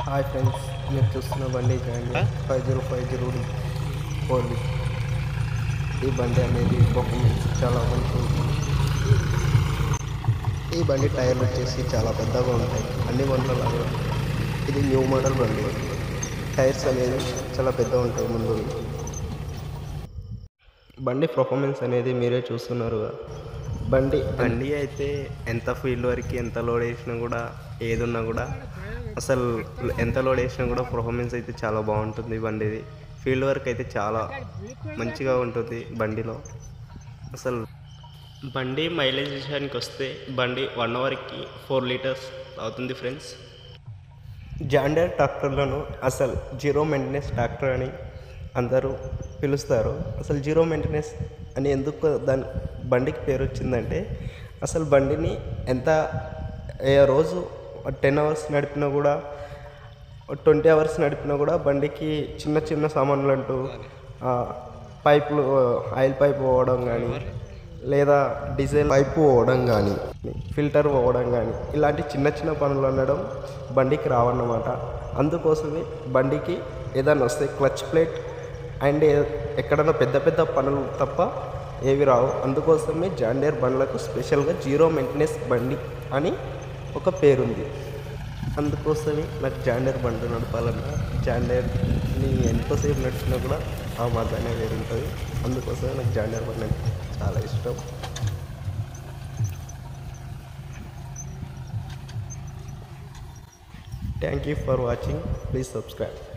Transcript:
hi friends మీరు చూస్తున్న బండి John Deere five zero five zero four ఈ బండి అనేది పర్ఫార్మెన్స్ చాలా మంచిగా ఉంటుంది ఈ బండి టైర్లు వచ్చేసి చాలా పెద్దగా ఉంటాయి అన్ని బండ్లలాగా ఇది న్యూ మోడల్ బండి టైర్స్ అనేది చాలా పెద్దగా ఉంటాయి ముందు బండి పర్ఫార్మెన్స్ అనేది మీరే చూస్తున్నారు బండి బండి అయితే ఎంత ఫీల్డ్ వరకు ఎంత లోడ్ వేసినా కూడా ఏది ఉన్నా కూడా అసలు ఎంత లోడ్ వేసినా కూడా పర్ఫార్మెన్స్ అయితే చాలా బాగుంటుంది బండిది ఫీల్డ్ వర్క్ అయితే చాలా మంచిగా ఉంటుంది బండిలో అసలు బండి మైలేజ్ విషయానికి వస్తే బండి వన్ అవర్కి ఫోర్ లీటర్స్ అవుతుంది ఫ్రెండ్స్ జాండర్ ట్రాక్టర్లను అసలు జీరో మెయింటెనెన్స్ ట్రాక్టర్ అని అందరూ పిలుస్తారు అసలు జీరో మెయింటెనెన్స్ అని ఎందుకు దాని బండికి పేరు వచ్చిందంటే అసలు బండిని ఎంత ఏ రోజు టెన్ అవర్స్ నడిపినా కూడా ట్వంటీ అవర్స్ నడిపినా కూడా బండికి చిన్న చిన్న సామాన్లు అంటూ ఆ, పైపులు ఆయిల్ పైప్ పోవడం కానీ లేదా డీజిల్ పైపు పోవడం కానీ ఫిల్టర్ పోవడం కానీ ఇలాంటి చిన్న చిన్న పనులు అనడం బండికి రావన్నమాట అందుకోసమే బండికి ఏదైనా వస్తే క్లచ్ ప్లేట్ అండ్ ఏ- ఎక్కడైనా పెద్ద పెద్ద పనులు తప్ప ఏవి రావు అందుకోసమే జాండేర్ బండ్లకు స్పెషల్గా జీరో మెయింటెనెన్స్ బండి అని ఒక పేరుంది అందుకోసమే నాకు జాండేర్ బండి నడపాలన్నా జాండేర్ని ఎంతసేపు నడిచినా కూడా ఆ మజానే వేరు ఉంటుంది అందుకోసమే నాకు జాండేర్ బండి అంటే చాలా ఇష్టం thank you for watching please subscribe